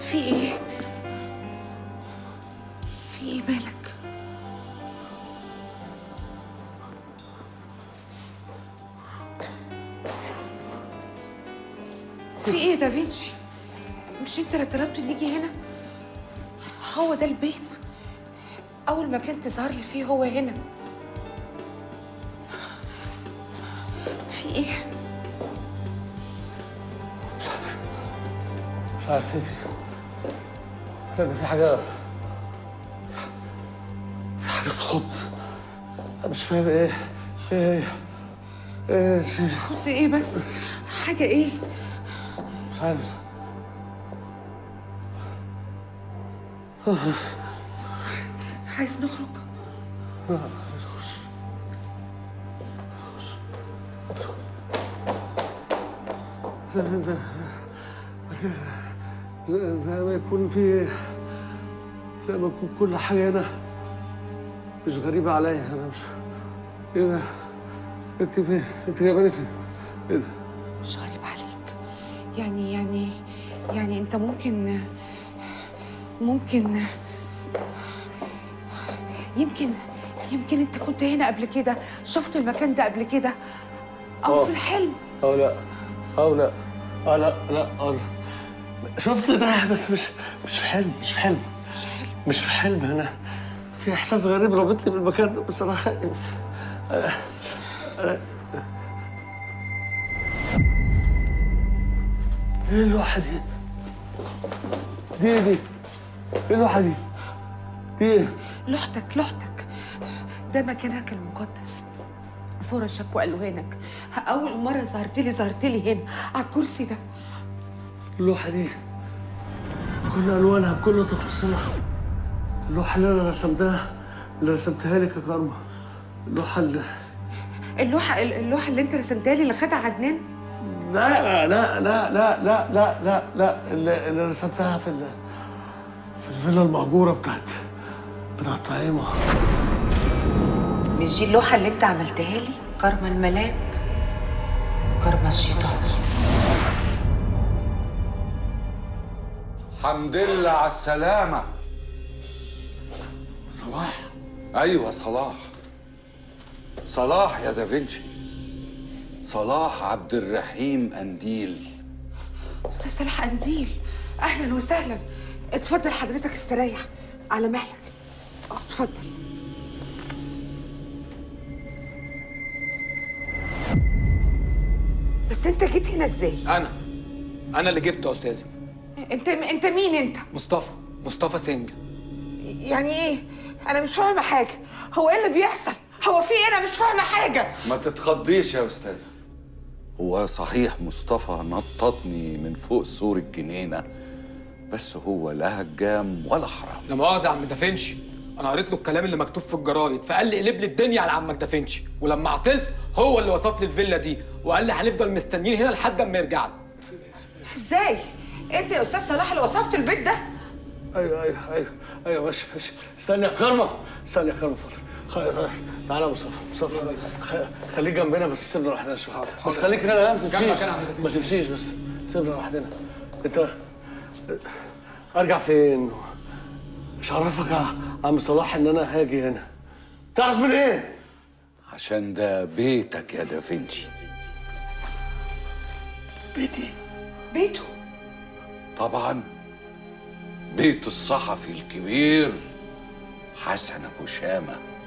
في ايه في ايه مالك في ايه يا دافينشي مش انت اللي طلبت نيجي هنا هو ده البيت اول مكان تظهر لي فيه هو هنا في ايه مش عارف ايه في ده في حاجة في حاجة بتخض أنا مش فاهم ايه ايه ايه شيء خد ايه بس حاجه ايه مش عارف عايز نخرج لا عايز اخش اخش زي زي زي, زي ما يكون في زي ما يكون كل حاجة هنا مش غريبة عليا أنا مش إيه ده؟ أنت فين؟ أنت جايباني فين؟ إيه ده؟ مش غريب عليك يعني يعني يعني انت ممكن ممكن يمكن يمكن انت كنت هنا قبل كده شفت المكان ده قبل كده او آه. في الحلم أو لا أو لا أه لا لا أه لا شفت ده بس مش مش في حلم مش في حلم مش حلم مش في حلم أنا في إحساس غريب رابطني بالمكان ده بس أنا خايف أنا أنا إيه اللوحة دي؟ دي إيه دي؟ إيه اللوحة دي؟ دي إيه؟ لوحتك لوحتك ده مكانك المقدس فرشك والوانك اول مره ظهرت لي ظهرت لي هنا على الكرسي ده اللوحة دي كل ألوانها بكل تفاصيلها اللوحة اللي أنا رسمتها اللي رسمتها لك يا كارما اللوحة اللي اللوحه اللوحه اللي انت رسمتها لي اللي خدها عدنان لا لا لا لا لا لا لا لا اللي, اللي رسمتها في ال... في الفيلا المهجورة بتاعت بتاعت طعيمة مش دي اللوحه اللي انت عملتها لي كرم الملاك كرم الشيطان حمد لله على السلامة صلاح أيوة صلاح صلاح يا دافنشي صلاح عبد الرحيم أنديل استاذ صلاح قنديل اهلا وسهلا اتفضل حضرتك استريح على مهلك اه اتفضل بس انت جيت هنا ازاي انا انا اللي جبته يا استاذه انت انت مين انت مصطفى مصطفى سنج يعني ايه انا مش فاهمه حاجه هو ايه اللي بيحصل هو في ايه انا مش فاهمه حاجه ما تتخضيش يا أستاذة هو صحيح مصطفى نططني من فوق سور الجنينة بس هو لا هجام ولا حرام لا مؤاخذه يا عم دافنشي انا قريت له الكلام اللي مكتوب في الجرايد فقال لي قلب لي الدنيا على عمك دافنشي ولما عطلت هو اللي وصف لي الفيلا دي وقال لي هنفضل مستنيين هنا لحد اما يرجع لي ازاي انت يا استاذ صلاح اللي وصفت البيت ده ايوه ايوه ايوه ايوه ماشي ماشي استنى يا كارما استنى يا كارما فترة خ- تعالى يا مصطفى مصطفى خ- خليك جنبنا بس سيبنا لوحدنا شويه بس خليك هنا لا ما تمشيش جنبك أنا يا عم دافنشي. ما تمشيش بس سيبنا لوحدنا انت ارجع فين؟ مش عرفك يا عم صلاح ان انا هاجي هنا تعرف من ايه؟ عشان ده بيتك يا دافنشي بيتي بيته طبعا بيت الصحفي الكبير حسن أبو شامة